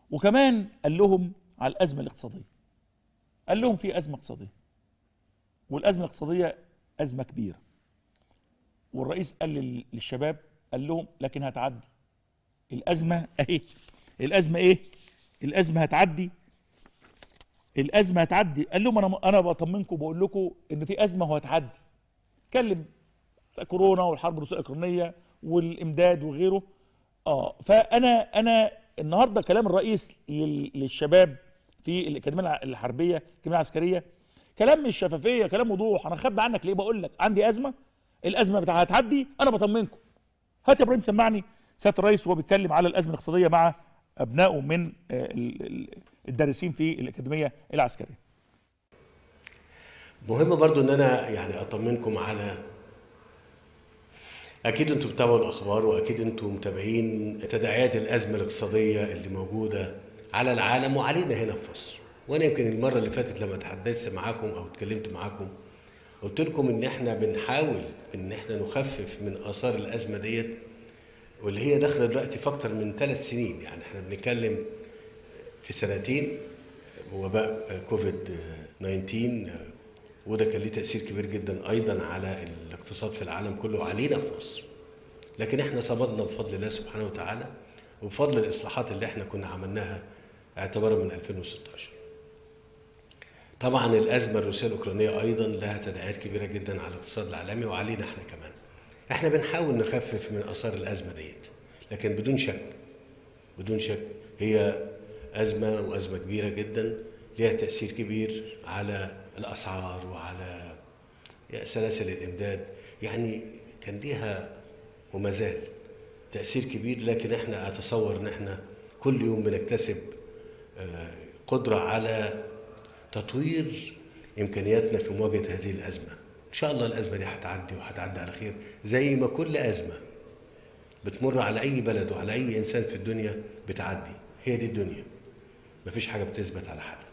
وكمان قال لهم على الازمه الاقتصاديه قال لهم في ازمه اقتصاديه والازمه الاقتصاديه ازمه كبيره والرئيس قال لل- للشباب قال لهم لكن هتعدي الازمه اهي الازمه ايه الازمه هتعدي الازمه هتعدي قال لهم انا انا بطمنكم بقول لكم ان في ازمه وهتعدي اتكلم على كورونا والحرب الروسيه الاوكرانيه والامداد وغيره اه فانا انا النهارده كلام الرئيس لل- للشباب في الاكاديميه الع- الحربيه الاكاديميه العسكريه كلام مش شفافيه كلام وضوح انا خبي عنك ليه بقول لك عندي ازمه الازمه بتاعها هتعدي انا بطمنكم هات يا ابراهيم سمعني سياده الرئيس وهو بيتكلم على الازمه الاقتصاديه مع ابنائه من آه، ال- ال- الدارسين في الاكاديميه العسكريه مهم برضو ان انا يعني اطمنكم على اكيد انتم بتتابعوا الاخبار واكيد انتم متابعين تداعيات الازمه الاقتصاديه اللي موجوده على العالم وعلينا هنا في مصر وانا يمكن المره اللي فاتت لما تحدثت معاكم او اتكلمت معاكم قلت لكم ان احنا بنحاول ان احنا نخفف من اثار الازمه ديت واللي هي داخله دلوقتي في اكتر من ثلاث سنين يعني احنا بنتكلم في سنتين وباء كوفيد 19 وده كان ليه تأثير كبير جدا أيضا على الاقتصاد في العالم كله وعلينا في مصر لكن احنا صمدنا بفضل الله سبحانه وتعالى وبفضل الإصلاحات اللي احنا كنا عملناها اعتبارا من 2016 طبعا الأزمة الروسية الأوكرانية أيضا لها تداعيات كبيرة جدا على الاقتصاد العالمي وعلينا احنا كمان احنا بنحاول نخفف من آثار الأزمة ديت لكن بدون شك بدون شك هي أزمة وأزمة كبيرة جدا لها تأثير كبير على الأسعار وعلى سلاسل الإمداد يعني كان ليها وما زال تأثير كبير لكن احنا أتصور إن احنا كل يوم بنكتسب آه، قدرة على تطوير إمكانياتنا في مواجهة هذه الأزمة إن شاء الله الأزمة دي هتعدي وهتعدي على خير زي ما كل أزمة بتمر على اي بلد وعلى اي انسان في الدنيا بتعدي هي دي الدنيا مفيش حاجه بتثبت على حالها